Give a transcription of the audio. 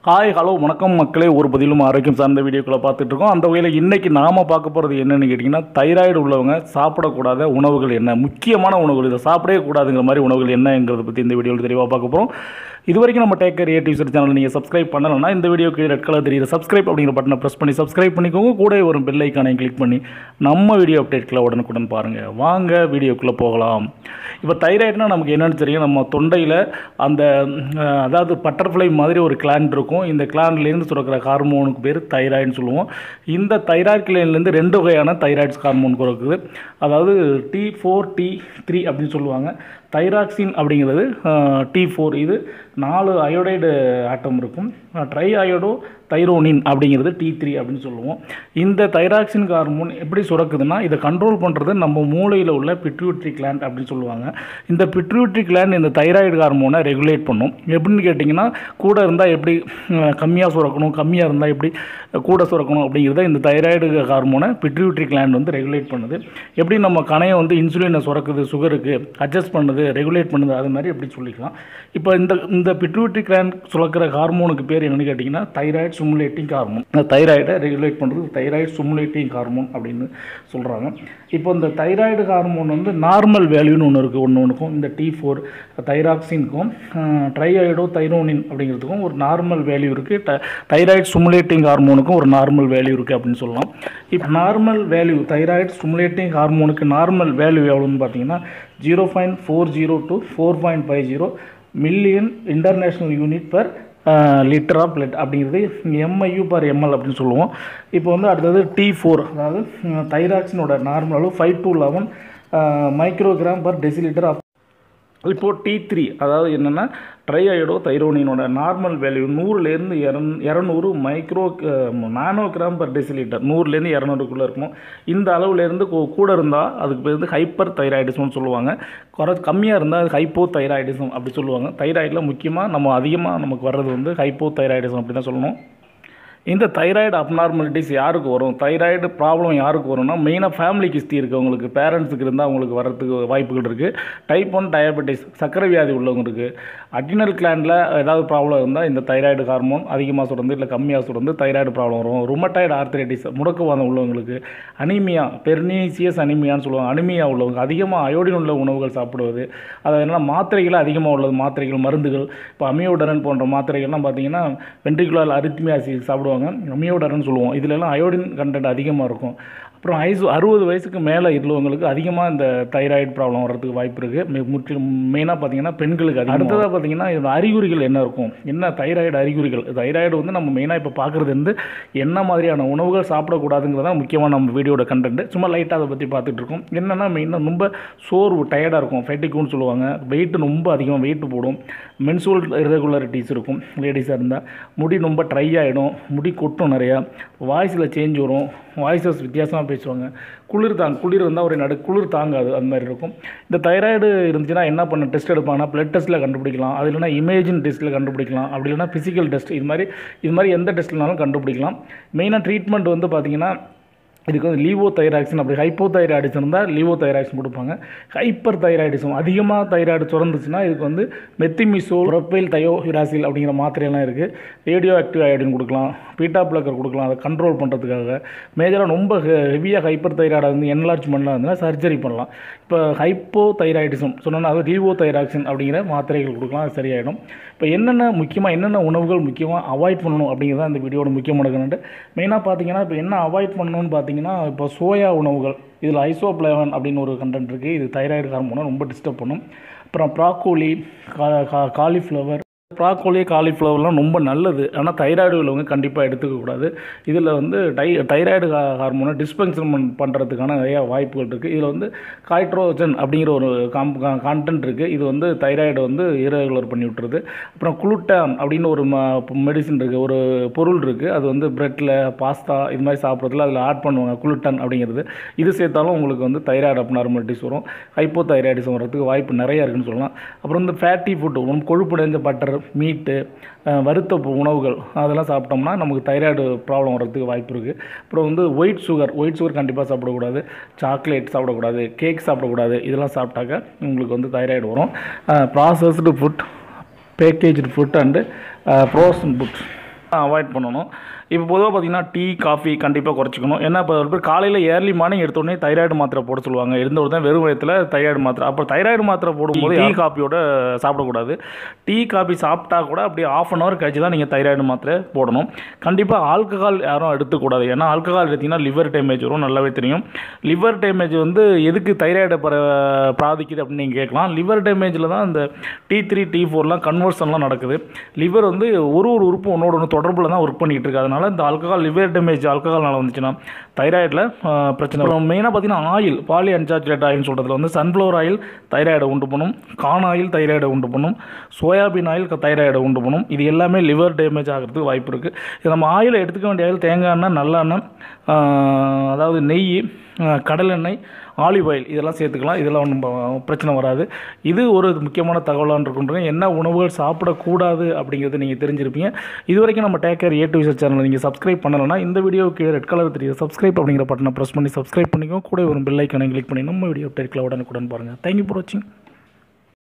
hi hello வணக்கம் மக்களே ஒரு பதிலும் ஆரோக்கியம் சார்ந்த வீடியோக்களை பார்த்துட்டு இருக்கோம் அந்த வகையில் இன்றைக்கி நாம் பார்க்க போகிறது என்னன்னு கேட்டிங்கன்னா தைராய்டு உள்ளவங்க சாப்பிடக்கூடாத உணவுகள் என்ன முக்கியமான உணவுகள் இதை சாப்பிடவே கூடாதுங்கிற மாதிரி உணவுகள் என்னங்கிறத பற்றி இந்த வீடியோவில் தெளிவாக பார்க்க போகிறோம் இது வரைக்கும் நம்ம டேக்கர் ஏ டிவி சேனல் நீங்கள் சப்ஸ்கிரைப் பண்ணலைன்னா இந்த வீடியோக்கு ரெட் கலர் தெரியுற சப்ஸ்கிரைப் அப்படிங்கிற பட்டனை ப்ரெஸ் பண்ணி சப்ஸ்கிரைப் பண்ணிக்கோங்க கூட வரும் பெல் ஐக்கானை கிளிக் பண்ணி நம்ம வீடியோ அப்டேட்களை உடனுக்குடன் பாருங்கள் வாங்க வீடியோக்குள்ளே போகலாம் இப்போ தைராய்டுனா நமக்கு என்னென்னு தெரியும் நம்ம தொண்டையில் அந்த அஹ், அதாவது பட்டர்ஃப்ளை மாதிரி ஒரு கிளாண்ட் இருக்கும் இந்த கிளாண்ட்லேருந்து சுரக்கிற ஹார்மோனுக்கு பேர் தைராய்டுன்னு சொல்லுவோம் இந்த தைராய்டு கிளைன்லேருந்து ரெண்டு வகையான தைராய்ட்ஸ் ஹார்மோன் சுரக்குது அதாவது டி ஃபோர் டி த்ரீ அப்படின்னு சொல்லுவாங்க தைராக்சின் அப்படிங்கிறது டி ஃபோர் இது நாலு அயோடைடு ஆட்டம் இருக்கும் ட்ரை அயோடோ தைரோனின் அப்படிங்கிறது டி த்ரீ அப்படின்னு சொல்லுவோம் இந்த தைராக்சின் ஹார்மோன் எப்படி சுரக்குதுன்னா இதை கண்ட்ரோல் பண்ணுறது நம்ம மூளையில் உள்ள பிட்யூட்ரி கிளாண்ட் அப்படின்னு சொல்லுவாங்க இந்த பிட்யூட்ரி கிளாண்ட் இந்த தைராய்டு ஹார்மோனை ரெகுலேட் பண்ணும் எப்படின்னு கேட்டிங்கன்னா கூட இருந்தால் எப்படி கம்மியாக சுரக்கணும் கம்மியாக இருந்தால் எப்படி கூட சுரக்கணும் அப்படிங்கிறத இந்த தைராய்டு ஹார்மோனை பிட்யூட்ரி கிளாண்ட் வந்து ரெகுலேட் பண்ணுது எப்படி நம்ம கணையம் வந்து இன்சுலினை சுரக்குது சுகருக்கு அட்ஜஸ்ட் பண்ணுது ரெகுலேட் பண்ணுது அது மாதிரி எப்படி சொல்லிக்கலாம் இப்போ இந்த இந்த பிட்யூட்ரி கிளாண்ட் சுரக்கிற ஹார்மோனுக்கு பேர் என்னன்னு கேட்டிங்கன்னா தைராய்டு சுமுலேட்டிங் ஹார்மோன் இந்த தைராய்டை ரெகுலேட் பண்ணுறது தைராய்டு சுமுலேட்டிங் ஹார்மோன் அப்படின்னு சொல்கிறாங்க இப்போ இந்த தைராய்டு ஹார்மோன் வந்து நார்மல் வேல்யூன்னு ஒன்று இருக்குது ஒன்று ஒன்றுக்கும் இந்த டி ஃபோர் தைராக்சின்க்கும் ட்ரைஐடோ தைரோனின் அப்படிங்கிறதுக்கும் ஒரு நார்மல் வேல்யூ இருக்குது தைராய்டு சுமுலேட்டிங் ஹார்மோனுக்கும் ஒரு நார்மல் வேல்யூ இருக்குது அப்படின்னு சொல்லலாம் இப்போ நார்மல் வேல்யூ தைராய்டு ஸ்டிமுலேட்டிங் ஹார்மோனுக்கு நார்மல் வேல்யூ எவ்வளோன்னு பார்த்தீங்கன்னா zero point four zero to four point five zero million international unit per litre of blood அப்படிங்கிறது எம்ஐயு பர் எம்எல் அப்படின்னு சொல்லுவோம் இப்போ வந்து அடுத்தது டி ஃபோர் அதாவது தைராக்சினோட நார்மல் அளவு five to eleven microgram per decilitre of இப்போது டி த்ரீ அதாவது என்னென்னா ட்ரைஐடோ தைரோனினோட நார்மல் வேல்யூ நூறுலேருந்து இரநூ இரநூறு மைக்ரோ நானோகிராம் பர் டெசிலிட்டர் நூறுலேருந்து இரநூறுக்குள்ளே இருக்கும் இந்த அளவுலேருந்து கூ- கூட இருந்தால் அதுக்கு பேர் வந்து ஹைப்பர் தைராய்டிசம்னு சொல்லுவாங்க குறை கம்மியாக இருந்தால் அது ஹைப்போ தைராய்டிசம் அப்படி சொல்லுவாங்க தைராய்டில் முக்கியமாக நம்ம அதிகமாக நமக்கு வர்றது வந்து ஹைப்போ தைராய்டிசம் அப்படி தான் சொல்லணும் இந்த தைராய்டு அப்நார்மலிட்டிஸ் யாருக்கு வரும் தைராய்டு ப்ராப்ளம் யாருக்கு வரும்னா மெயினாக ஃபேமிலி ஹிஸ்ட்ரி இருக்கவங்களுக்கு பேரண்ட்ஸுக்கு இருந்தால் அவங்களுக்கு வரதுக்கு வாய்ப்புகள் இருக்குது டைப் ஒன் டயபெட்டிஸ் சர்க்கரை வியாதி உள்ளவங்களுக்கு அட்ரினல் கிளாண்டில் ஏதாவது ப்ராப்ளம் இருந்தால் இந்த தைராய்டு ஹார்மோன் அதிகமாக சுரந்து இல்லை கம்மியாக சுரந்து தைராய்டு ப்ராப்ளம் வரும் ருமட்டாய்டு ஆர்த்ரைட்டிஸ் முடக்குவாதம் உள்ளவங்களுக்கு அனிமியா பெர்னீசியஸ் அனிமியான்னு சொல்லுவாங்க அனிமியா உள்ளவங்க அதிகமாக அயோடின் உள்ள உணவுகள் சாப்பிடுவது அது என்னன்னா மாத்திரைகள் அதிகமாக உள்ளது மாத்திரைகள் மருந்துகள் இப்போ அமியோடரன் போன்ற மாத்திரைகள்லாம் பார்த்தீங்கன்னா வென்ட்ரிகுலர் அரித்மியாசி சாப்பிடுவாங்க அமியோடரன் சொல்லுவோம் இதுலலாம் அயோடின் கண்டென்ட் அதிகமாக இருக்கும் அப்புறம் ஐசு அறுபது வயசுக்கு மேலே உள்ளவங்களுக்கு அதிகமாக இந்த தைராய்டு ப்ராப்ளம் வர்றதுக்கு வாய்ப்பு இருக்குது முற்றிலும் மெயினாக பார்த்தீங்கன்னா பெண்களுக்கு அதிகம் அடுத்ததாக பார்த்தீங்கன்னா இதோட அறிகுறிகள் என்ன இருக்கும் என்ன தைராய்டு அறிகுறிகள் தைராய்டு வந்து நம்ம மெயினாக இப்போ பார்க்குறது வந்து என்ன மாதிரியான உணவுகள் சாப்பிடக்கூடாதுங்கிறதா முக்கியமான நம்ம வீடியோட கண்டென்ட் சும்மா லைட்டாக அதை பற்றி பார்த்துட்டு இருக்கோம் என்னென்னா மெயினாக ரொம்ப சோர்வு டயர்டாக இருக்கும் ஃபெட்டிக்குன்னு சொல்லுவாங்க வெயிட் ரொம்ப அதிகம் வெயிட் போடும் மென்சுவல் இரெகுலரிட்டிஸ் இருக்கும் லேடிஸாக இருந்தால் முடி ரொம்ப ட்ரை ஆகிடும் முடி கொட்டும் நிறையா வாய்ஸில் சேஞ்ச் வரும் வாய்ஸஸ் வித்தியாசமாக பேசுவாங்க குளிர் தாங்க குளிர் இருந்தால் ஒரு நடு குளிர் தாங்காது அந்த மாதிரி இருக்கும் இந்த தைராய்டு இருந்துச்சுன்னா என்ன பண்ண டெஸ்ட் எடுப்பாங்கன்னா பிளட் டெஸ்ட்டில் கண்டுபிடிக்கலாம் அது இல்லைனா இமேஜின் டெஸ்ட்டில் கண்டுபிடிக்கலாம் அப்படி இல்லைனா ஃபிசிக்கல் டெஸ்ட் இது மாதிரி இது மாதிரி எந்த டெஸ்ட்னாலும் கண்டுபிடிக்கலாம் மெயினாக ட்ரீட்மெண்ட் வந்து பார்த்திங்கன்னா இதுக்கு வந்து லீவோ தைராக்சின் அப்படி ஹைப்போ தைராய்டிசம் இருந்தால் லீவோ தைராக்சின் கொடுப்பாங்க ஹைப்பர் தைராய்டிசம் அதிகமாக தைராய்டு சுரந்துச்சுன்னா இதுக்கு வந்து மெத்திமிசோ ப்ரொப்பைல் தயோ ஹிராசில் அப்படிங்கிற மாத்திரையெல்லாம் இருக்குது ரேடியோ ஆக்டிவ் அயோடின் கொடுக்கலாம் பீட்டா பிளக்கர் கொடுக்கலாம் அதை கண்ட்ரோல் பண்ணுறதுக்காக மேஜராக ரொம்ப ஹெவியாக ஹைப்பர் தைராய்டாக இருந்து என்லார்ஜ் பண்ணலாம் இருந்ததுன்னா சர்ஜரி பண்ணலாம் இப்போ ஹைப்போ தைராய்டிசம் சொன்னோன்னா அது லீவோ தைராக்சின் அப்படிங்கிற மாத்திரைகள் கொடுக்கலாம் அது சரியாயிடும் இப்போ என்னென்ன முக்கியமாக என்னென்ன உணவுகள் முக்கியமாக அவாய்ட் பண்ணணும் அப்படிங்கிறது தான் இந்த வீடியோட முக்கியமான கண்டு மெயினாக பார்த்தீங்கன்னா இப்போ என்ன அவாய்ட் பண்ணணும்னு பார்த்தீங்கன்னா இப்போ சோயா உணவுகள் இதில் ஐசோப்ளேவன் அப்படின்னு ஒரு கண்டென்ட் இருக்குது இது தைராய்டு ஹார்மோனை ரொம்ப டிஸ்டர்ப் பண்ணும் அப்புறம் ப்ராக்கோலி காலிஃப்ளவர் ப்ராக்கோலி காலிஃப்ளவர்லாம் ரொம்ப நல்லது ஆனால் தைராய்டு உள்ளவங்க கண்டிப்பாக எடுத்துக்கக்கூடாது இதில் வந்து டை தைராய்டு ஹார்மோனை டிஸ்பென்சன் பண்ணுறதுக்கான நிறையா வாய்ப்புகள் இருக்குது இதில் வந்து காய்ட்ரோஜன் அப்படிங்கிற ஒரு காம் கான்டென்ட் இருக்குது இது வந்து தைராய்டு வந்து இரகுலர் பண்ணி விட்டுருது அப்புறம் குளுட்டான் அப்படின்னு ஒரு மெடிசின் இருக்குது ஒரு பொருள் இருக்குது அது வந்து ப்ரெட்டில் பாஸ்தா இது மாதிரி சாப்பிட்றதுல அதில் ஆட் பண்ணுவாங்க குளுட்டன் அப்படிங்கிறது இது சேர்த்தாலும் உங்களுக்கு வந்து தைராய்டு அப்நார்மலிட்டிஸ் வரும் ஹைப்போ தைராய்டிசம் வர்றதுக்கு வாய்ப்பு நிறைய இருக்குன்னு சொல்லலாம் அப்புறம் வந்து ஃபேட்டி ஃபுட்டு ரொம்ப கொழுப்பு நிறைந்த பட்டர் மீட்டு வறுத்த பு- உணவுகள் அதெல்லாம் சாப்பிட்டோம்னா நமக்கு தைராய்டு ப்ராப்ளம் வர்றதுக்கு வாய்ப்பு இருக்குது அப்புறம் வந்து ஒயிட் சுகர் ஒயிட் சுகர் கண்டிப்பாக சாப்பிடக்கூடாது சாக்லேட் சாப்பிடக்கூடாது கேக் சாப்பிடக்கூடாது இதெல்லாம் சாப்பிட்டாக்க உங்களுக்கு வந்து தைராய்டு வரும் processed food packaged food and frozen food avoid பண்ணணும் இப்போ பொதுவாக பார்த்தீங்கன்னா டீ காஃபி கண்டிப்பாக குறைச்சிக்கணும் ஏன்னா இப்போ ஒரு பேர் காலையில் ஏர்லி மார்னிங் எடுத்தோடனே தைராய்டு மாத்திரை போட சொல்லுவாங்க இருந்த ஒரு தான் வெறும் வயத்தில் தைராய்டு மாத்திரை அப்போ தைராய்டு மாத்திரை போடும்போது டீ காஃபியோட சாப்பிடக்கூடாது டீ காஃபி சாப்பிட்டா கூட அப்படியே ஆஃப் அன் ஹவர் கழிச்சு தான் நீங்கள் தைராய்டு மாத்திரை போடணும் கண்டிப்பாக ஆல்கஹால் யாரும் எடுத்துக்கூடாது ஏன்னா ஆல்கஹால் எடுத்திங்கன்னா லிவர் டேமேஜ் வரும் நல்லாவே தெரியும் லிவர் டேமேஜ் வந்து எதுக்கு தைராய்டை பர பாதிக்குது அப்படின்னு நீங்கள் கேட்கலாம் லிவர் டேமேஜில் தான் இந்த டி த்ரீ டி ஃபோர்லாம் கன்வர்ஷன்லாம் நடக்குது லிவர் வந்து ஒரு ஒரு உறுப்பு ஒன்றோட ஒன்று தொடர்பில் தான் ஒர்க் பண்ணிகிட்டு இருக்கு அதனால் இந்த ஆல்கஹால் லிவர் டேமேஜ் ஆல்கஹால்னால வந்துச்சுன்னா தைராய்டில் பிரச்சனை வரும் மெயினாக பார்த்தீங்கன்னா ஆயில் பாலி அன்சாச்சுரேட் ஆயில்னு சொல்கிறதுல வந்து சன்ஃப்ளவர் ஆயில் தைராய்டை உண்டு பண்ணும் கான் ஆயில் தைராய்டை உண்டு பண்ணும் சோயாபீன் ஆயில் தைராய்டை உண்டு பண்ணும் இது எல்லாமே லிவர் டேமேஜ் ஆகிறதுக்கு வாய்ப்பு இருக்குது இது நம்ம ஆயில் எடுத்துக்க வேண்டிய ஆயில் தேங்காய் எண்ணெய் நல்லெண்ணெய் ஆஹ், அதாவது நெய் ஆஹ், கடலெண்ணெய் ஆலிவ் ஆயில் இதெல்லாம் சேர்த்துக்கலாம் இதெல்லாம் ஒன்றும் பிரச்சனை வராது இது ஒரு முக்கியமான தகவலாக இருக்குன்றேன் என்ன உணவுகள் சாப்பிடக்கூடாது அப்படிங்கிறத நீங்கள் தெரிஞ்சிருப்பீங்க இது வரைக்கும் நம்ம டேக்கர் ஏ டு விசர் சேனலை நீங்கள் சப்ஸ்கிரைப் பண்ணலைன்னா இந்த வீடியோவுக்கு ரெட் கலர் தெரியுது சப்ஸ்கிரைப் அப்படிங்கிற பட்டனை ப்ரெஸ் பண்ணி சப்ஸ்கிரைப் பண்ணிக்கோ கூட ஒரு பெல் ஐக்கனை கிளிக் பண்ணி நம்ம வீடியோ டெக்கில் உடனுக்குடன் பாருங்கள் தேங்க்யூ ஃபார் வாட்சிங்